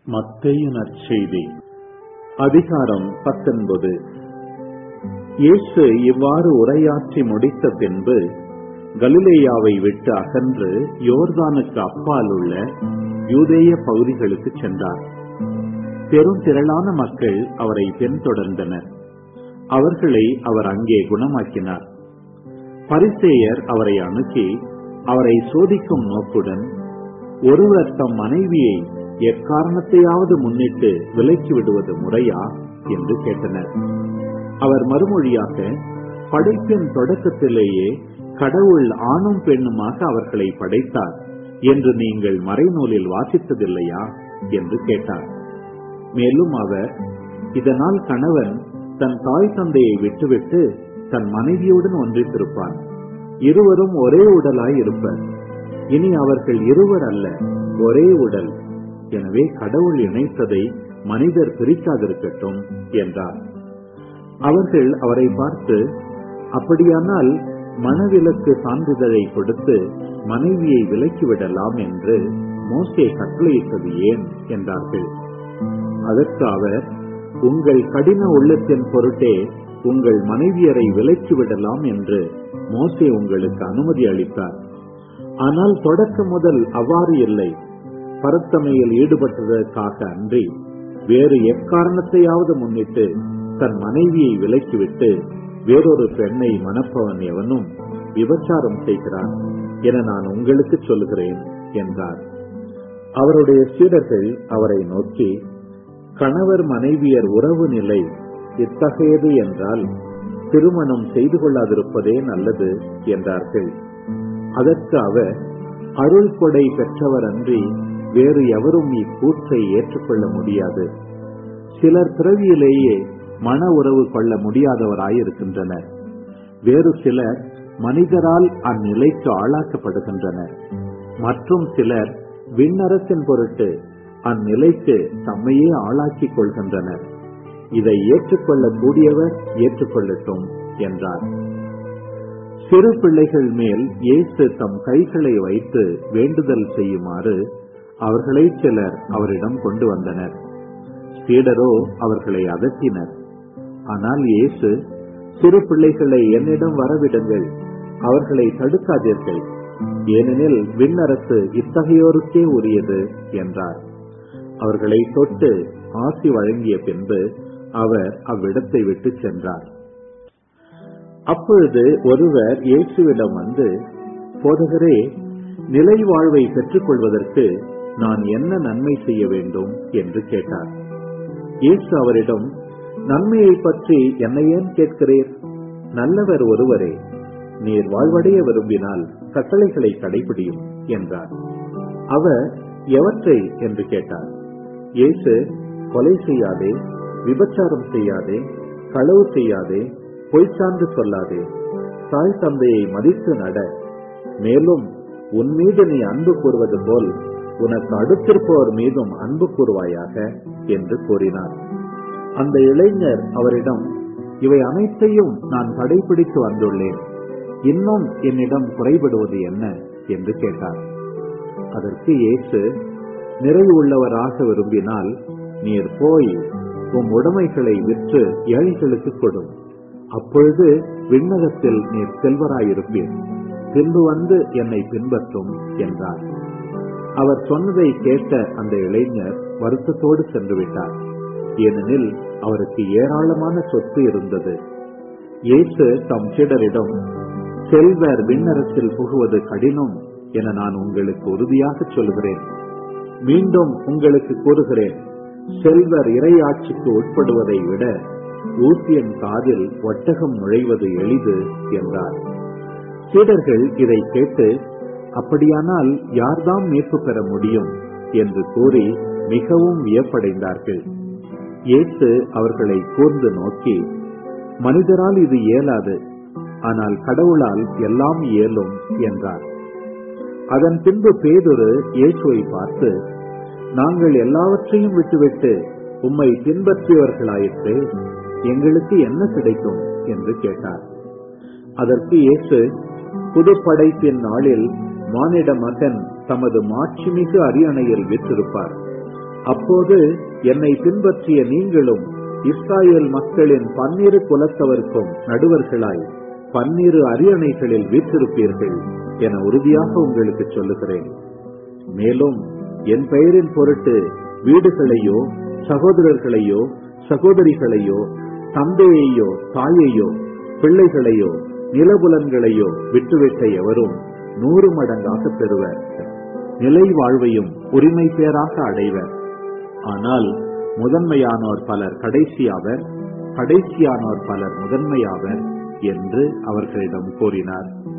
மத்தேயு நற்செய்தி அதிகாரம் பத்தொன்பது இயேசு இவ்வாறு உரையாற்றி முடித்த பின்பு கலிலேயாவை விட்டு அகன்று யோர்தானுக்கு அப்பால் உள்ள யூதேய பகுதிகளுக்கு சென்றார் பெரும் திரளான மக்கள் அவரை பின்தொடர்ந்தனர் அவர்களை அவர் அங்கே குணமாக்கினார் பரிசேயர் அவரை அணுகி அவரை சோதிக்கும் நோக்குடன் ஒருவர் தம் மனைவியை எக்காரணத்தையாவது முன்னிட்டு விலக்கி விடுவது முறையா என்று கேட்டனர் அவர் மறுமொழியாக படைப்பின் தொடக்கத்திலேயே கடவுள் ஆணும் பெண்ணுமாக அவர்களை படைத்தார் என்று நீங்கள் மறைநூலில் வாசித்ததில்லையா என்று கேட்டார் மேலும் அவர் இதனால் கணவன் தன் தாய் தந்தையை விட்டுவிட்டு தன் மனைவியுடன் ஒன்றித்திருப்பான் இருவரும் ஒரே உடலாய் இருப்பர் இனி அவர்கள் இருவர் அல்ல ஒரே உடல் எனவே கடவுள் இணைத்ததை மனிதர் பிரிக்காதிருக்கட்டும் என்றார் அவர்கள் அவரை பார்த்து அப்படியானால் மனவிலக்கு சான்றிதழை கொடுத்து மனைவியை விலக்கிவிடலாம் என்று மோசே கட்டளையிட்டது ஏன் என்றார்கள் அதற்கு அவர் உங்கள் கடின உள்ளத்தின் பொருட்டே உங்கள் மனைவியரை விலக்கிவிடலாம் என்று மோசே உங்களுக்கு அனுமதி அளித்தார் ஆனால் தொடக்க முதல் அவ்வாறு இல்லை பரத்தமையில் ஈடுபட்டதற்காக அன்றி வேறு எக்காரணத்தையாவது முன்னிட்டு தன் மனைவியை விலக்கிவிட்டு வேறொரு பெண்ணை மணப்பவன் எவனும் விபச்சாரம் செய்கிறான் என நான் உங்களுக்கு சொல்லுகிறேன் என்றார் அவருடைய சீடர்கள் அவரை நோக்கி கணவர் மனைவியர் உறவு நிலை இத்தகையது என்றால் திருமணம் செய்து கொள்ளாதிருப்பதே நல்லது என்றார்கள் அதற்கு அவர் அருள் கொடை பெற்றவர் அன்றி வேறு எவரும் இக்கூற்றை ஏற்றுக்கொள்ள முடியாது சிலர் பிறவியிலேயே மன உறவு கொள்ள முடியாதவராயிருக்கின்றனர் வேறு சிலர் மனிதரால் அந்நிலைக்கு ஆளாக்கப்படுகின்றனர் மற்றும் சிலர் விண்ணரசின் பொருட்டு அந்நிலைக்கு தம்மையே ஆளாக்கிக் கொள்கின்றனர் இதை ஏற்றுக்கொள்ள கூடியவர் ஏற்றுக்கொள்ளட்டும் என்றார் சிறு பிள்ளைகள் மேல் இயேசு தம் கைகளை வைத்து வேண்டுதல் செய்யுமாறு அவர்களை சிலர் அவரிடம் கொண்டு வந்தனர் சீடரோ அவர்களை அதட்டினர் ஆனால் இயேசு சிறு பிள்ளைகளை என்னிடம் வரவிடுங்கள் அவர்களை தடுக்காதீர்கள் ஏனெனில் விண்ணரசு இத்தகையோருக்கே உரியது என்றார் அவர்களை தொட்டு ஆசி வழங்கிய பின்பு அவர் அவ்விடத்தை விட்டு சென்றார் அப்பொழுது ஒருவர் இயேசுவிடம் வந்து போதகரே நிலை வாழ்வை பெற்றுக் கொள்வதற்கு நான் என்ன நன்மை செய்ய வேண்டும் என்று கேட்டார் இயேசு அவரிடம் நன்மையை பற்றி என்னை ஏன் கேட்கிறீர் நல்லவர் ஒருவரே நீர் வாழ்வடைய விரும்பினால் கட்டளைகளை கடைபிடியும் என்றார் அவர் எவற்றை என்று கேட்டார் இயேசு கொலை செய்யாதே விபச்சாரம் செய்யாதே களவு செய்யாதே பொய்ச்சான்று சொல்லாதே தாய் தந்தையை மதித்து நட மேலும் உன் மீது நீ அன்பு கூறுவது போல் உனக்கு அடுத்திருப்பவர் மீதும் அன்பு கூறுவாயாக என்று கூறினார் அந்த இளைஞர் அவரிடம் இவை அனைத்தையும் நான் கடைபிடித்து வந்துள்ளேன் இன்னும் என்னிடம் குறைபடுவது என்ன என்று கேட்டார் அதற்கு இயேசு நிறைவு உள்ளவராக விரும்பினால் நீர் போய் உம் உடைமைகளை விற்று ஏழைகளுக்கு கொடும் அப்பொழுது விண்ணகத்தில் நீர் செல்வராயிருப்பீர் பின்பு வந்து என்னை பின்பற்றும் என்றார் அவர் சொன்னதை கேட்ட அந்த இளைஞர் வருத்தத்தோடு சென்று விட்டார் ஏனெனில் அவருக்கு ஏராளமான சொத்து இருந்தது இயேசு தம் சீடரிடம் செல்வர் விண்ணரசில் புகுவது கடினம் என நான் உங்களுக்கு உறுதியாக சொல்கிறேன் மீண்டும் உங்களுக்கு கூறுகிறேன் செல்வர் இறையாட்சிக்கு உட்படுவதை விட ஊசியன் காதில் ஒட்டகம் நுழைவது எளிது என்றார் சீடர்கள் இதை கேட்டு அப்படியானால் யார்தாம் மீட்பு பெற முடியும் என்று கூறி மிகவும் வியப்படைந்தார்கள் இயேசு அவர்களை கூர்ந்து நோக்கி மனிதரால் இது இயலாது ஆனால் கடவுளால் எல்லாம் இயலும் என்றார் அதன் பின்பு பேதொரு இயேசுவை பார்த்து நாங்கள் எல்லாவற்றையும் விட்டுவிட்டு உம்மை பின்பற்றியவர்களாயிற்று எங்களுக்கு என்ன கிடைக்கும் என்று கேட்டார் அதற்கு இயேசு புது படைப்பின் நாளில் மானிட மகன் தமது மாட்சிமிகு அரியணையில் விற்றிருப்பார் அப்போது என்னை பின்பற்றிய நீங்களும் இஸ்ராயேல் மக்களின் பன்னிரு குலத்தவர்க்கும் நடுவர்களாய் பன்னிரு அரியணைகளில் வீற்றிருப்பீர்கள் என உறுதியாக உங்களுக்கு சொல்லுகிறேன் மேலும் என் பெயரின் பொருட்டு வீடுகளையோ சகோதரர்களையோ சகோதரிகளையோ தந்தையையோ தாயையோ பிள்ளைகளையோ நிலபுலன்களையோ விட்டுவிட்ட எவரும் நூறு மடங்காக பெறுவர் நிலை வாழ்வையும் உரிமை பேராக அடைவர் ஆனால் முதன்மையானோர் பலர் கடைசியாவர் கடைசியானோர் பலர் முதன்மையாவர் என்று அவர்களிடம் கூறினார்